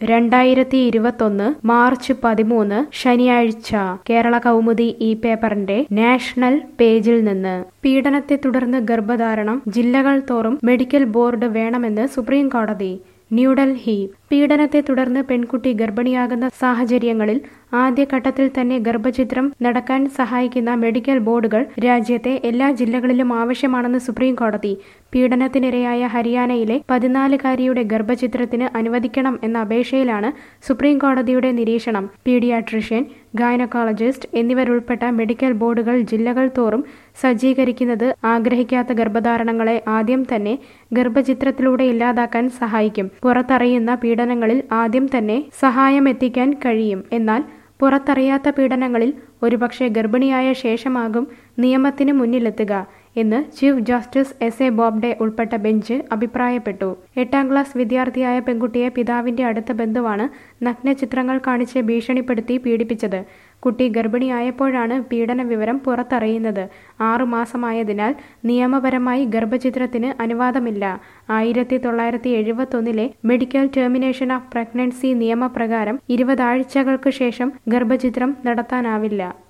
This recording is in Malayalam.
രണ്ടായിരത്തി ഇരുപത്തൊന്ന് മാർച്ച് പതിമൂന്ന് ശനിയാഴ്ച കേരള കൗമുദി ഈ പേപ്പറിന്റെ നാഷണൽ പേജിൽ നിന്ന് പീഡനത്തെ തുടർന്ന് ഗർഭധാരണം ജില്ലകൾ തോറും മെഡിക്കൽ ബോർഡ് വേണമെന്ന് സുപ്രീം കോടതി ന്യൂഡൽഹി പീഡനത്തെ തുടർന്ന് പെൺകുട്ടി ഗർഭിണിയാകുന്ന സാഹചര്യങ്ങളിൽ ആദ്യഘട്ടത്തിൽ തന്നെ ഗർഭചിത്രം നടക്കാൻ സഹായിക്കുന്ന മെഡിക്കൽ ബോർഡുകൾ രാജ്യത്തെ എല്ലാ ജില്ലകളിലും ആവശ്യമാണെന്ന് സുപ്രീം കോടതി പീഡനത്തിനിരയായ ഹരിയാനയിലെ പതിനാലുകാരിയുടെ ഗർഭചിത്രത്തിന് അനുവദിക്കണം എന്ന അപേക്ഷയിലാണ് സുപ്രീം കോടതിയുടെ നിരീക്ഷണം പീഡിയാട്രിഷ്യൻ ഗൈനക്കോളജിസ്റ്റ് എന്നിവരുൾപ്പെട്ട മെഡിക്കൽ ബോർഡുകൾ ജില്ലകൾ തോറും സജ്ജീകരിക്കുന്നത് ആഗ്രഹിക്കാത്ത ഗർഭധാരണങ്ങളെ ആദ്യം തന്നെ ഗർഭചിത്രത്തിലൂടെ ഇല്ലാതാക്കാൻ സഹായിക്കും പുറത്തറിയുന്ന പീഡനങ്ങളിൽ ആദ്യം തന്നെ സഹായം എത്തിക്കാൻ കഴിയും എന്നാൽ പുറത്തറിയാത്ത പീഡനങ്ങളിൽ ഒരുപക്ഷെ ഗർഭിണിയായ ശേഷമാകും നിയമത്തിന് മുന്നിലെത്തുക എന്ന് chief justice S A Bobde ഉൾപ്പെട്ട ബെഞ്ച് അഭിപ്രായപ്പെട്ടു എട്ടാം ക്ലാസ് വിദ്യാർത്ഥിയായ പെൺകുട്ടിയെ പിതാവിന്റെ അടുത്ത ബന്ധുവാണ് നഗ്നചിത്രങ്ങൾ കാണിച്ച് ഭീഷണിപ്പെടുത്തി പീഡിപ്പിച്ചത് കുട്ടി ഗർഭിണിയായപ്പോഴാണ് പീഡന വിവരം പുറത്തറിയുന്നത് ആറുമാസമായതിനാൽ നിയമപരമായി ഗർഭചിത്രത്തിന് അനുവാദമില്ല ആയിരത്തി തൊള്ളായിരത്തി എഴുപത്തൊന്നിലെ മെഡിക്കൽ ടെർമിനേഷൻ ഓഫ് പ്രഗ്നൻസി നിയമപ്രകാരം ഇരുപതാഴ്ചകൾക്ക് ശേഷം ഗർഭചിത്രം നടത്താനാവില്ല